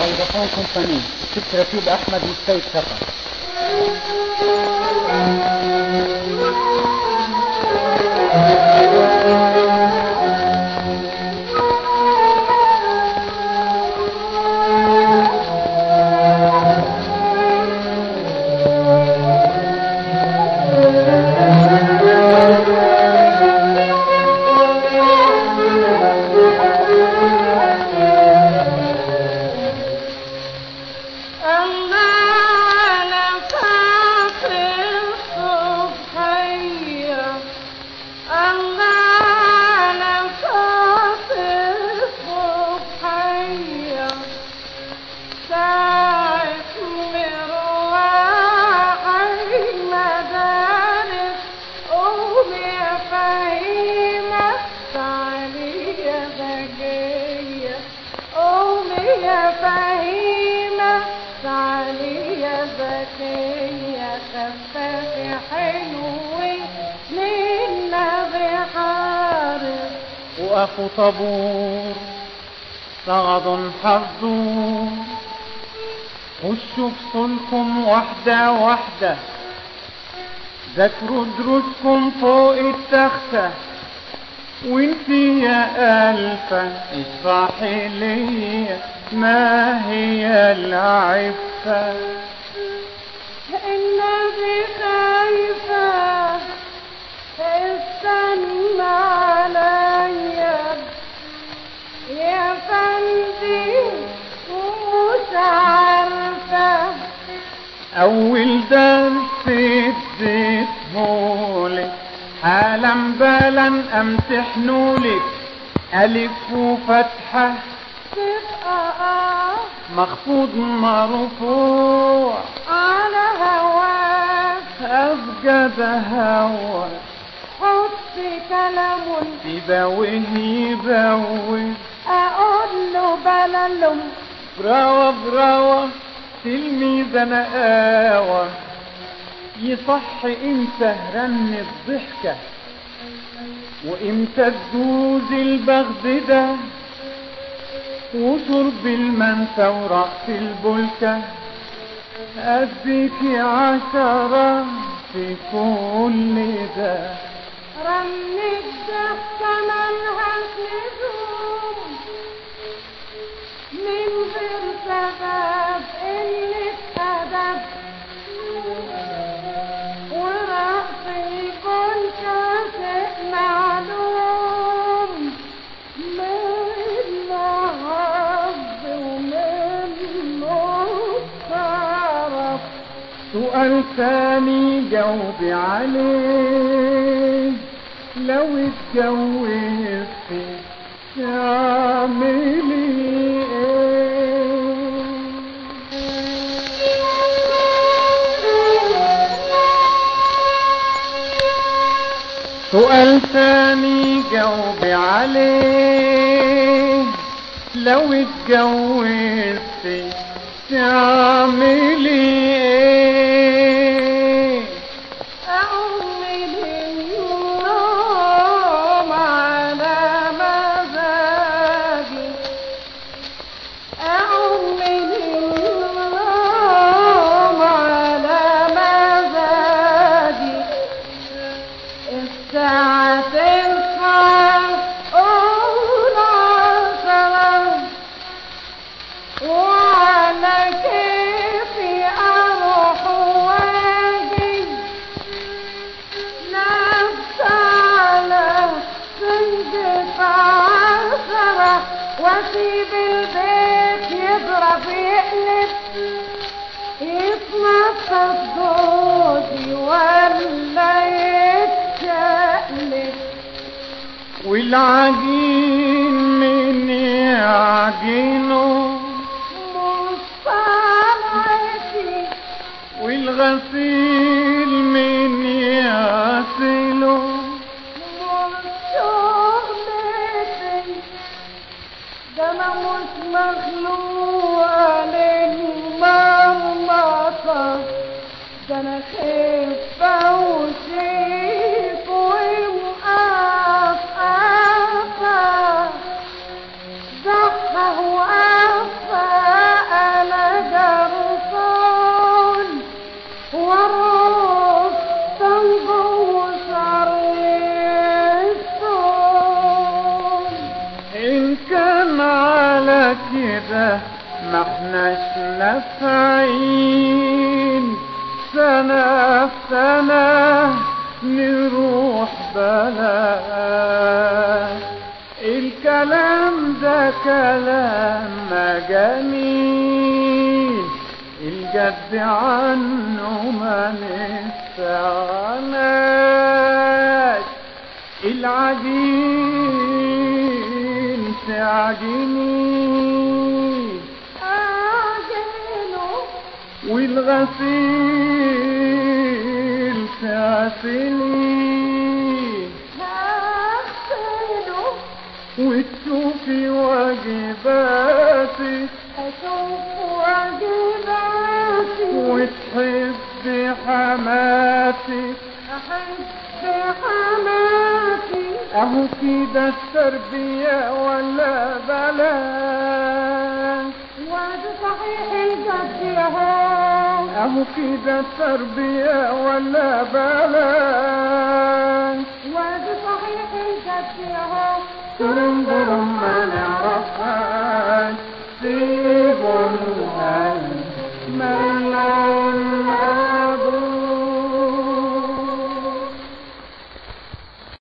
فودافون كومباني الست رفيق احمد والسيد ثقة وقفوا طابور صعد حظور خشوا فصولكم واحدة واحدة ذاكروا دروسكم فوق التختة وانتي يا ألفة اشرحي لي ما هي العفة النبي خايفة استنى عليا يا فندي ومش عارفة أول درس اديتهولك حالا بالا امتحنولك ألف وفتحة تبقى آه مخفوض مرفوع على هواك أبجد هوا حط كلام يبوه يبوه أقول له بلالم براوة براوة تلميذ أنا قاوة يصح امتى رن الضحكة وامتى تجوز البغد ده وشرب المنسى ورقص البلكة أديكي عشرة في كل ده رن الضحكة ملهاش لزوم من غير سبب قلة أدب ورقص يكون شيء معلوم منه حظ ومنه طرف سؤال تاني جاوبي عليه لو اتجوزتي تعملي ايه سؤال تاني جاوبي عليه لو اتجوزتي تعملي ايه أقوم من النوم على مزاجي أقوم من النوم على مزاجي الساعة تنفع قول عشرة وعلى كيفي أروح واجي نفس على سنجة عشرة واسيب البيت يضرب يقلب يتنطط جوزي ولا يتشقلب والعجين من يعجنه مصطلعتي والغسيل من يغسله مرشولتي ده انا مش مخلوقة للمرمطة ده انا خفة وشيك ومقفقفة ضحى وقفة إن كان على كده ما احناش نافعين سنة في سنة نروح بلاش الكلام ده كلام جميل الجد عنه ما نستغناش العجين تعجني أعجنه والغسيل تغسلي هغسله وتشوفي واجباتك أشوف واجباتي وتحبي حماتك أحب حماتي اهو كده التربية ولا بلاش وادي صحيح الجد يهو اهو كده التربية ولا بلاش وادي صحيح الجد يهو ترم برم ما نعرفها